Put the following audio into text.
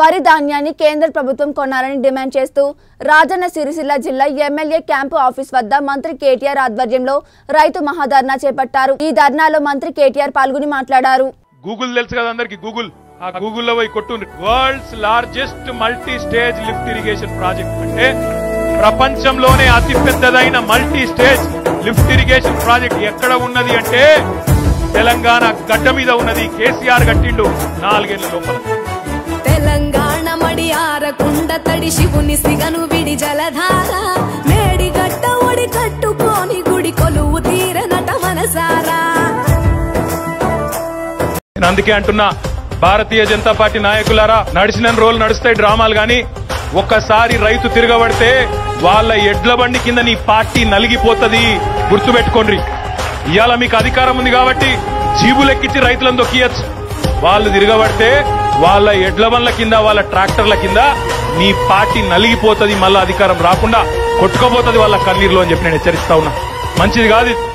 వరి ధాన్యాన్ని కేంద్ర ప్రభుత్వం కొనాలని డిమాండ్ చేస్తూ రాజన్న సిరిసిల్ల జిల్లా ఎమ్మెల్యే క్యాంపు ఆఫీస్ వద్ద మంత్రి కేటీఆర్ ఆధ్వర్యంలో రైతు మహాధర్నా చేపట్టారు ఈ ధర్నాలో మంత్రి కేటీఆర్ పాల్గొని మాట్లాడారు గూగుల్ తెలుసు కదా అందరికి గూగుల్ ఆ గూగుల్లో పోయి కొట్టు world's largest multi stage lift irrigation project అంటే ప్రపంచంలోనే అతి పెద్దదైన multi stage lift irrigation project ఎక్కడ ఉన్నది అంటే తెలంగాణ గడ్డ మీద ఉన్నది కేసీఆర్ కట్టిండు నాలుగేళ్ల లోపల తెలంగాణ మడి ఆరకుండ తడి శివుని సిగను విడి జలధార మేడి గట్ట ఒడి కట్టుకొని గుడి కొలువు తీరనట మనసారా నేను అందుకే అంటున్నా భారతీయ జనతా పార్టీ నాయకులారా నడిచిన రోజులు నడుస్తాయి డ్రామాలు గాని ఒక్కసారి రైతు తిరగబడితే వాళ్ళ ఎడ్ల బండి కింద నీ పార్టీ నలిగిపోతది గుర్తుపెట్టుకోండి ఇవాళ మీకు అధికారం ఉంది కాబట్టి జీబులెక్కించి రైతులను దొక్కియచ్చు వాళ్ళు తిరగబడితే వాళ్ళ ఎడ్ల బండ్ల కింద వాళ్ళ ట్రాక్టర్ల కింద నీ పార్టీ నలిగిపోతది మళ్ళా అధికారం రాకుండా కొట్టుకోబోతది వాళ్ళ కన్నీరులో అని చెప్పి నేను హెచ్చరిస్తా ఉన్నా మంచిది కాదు ఇది.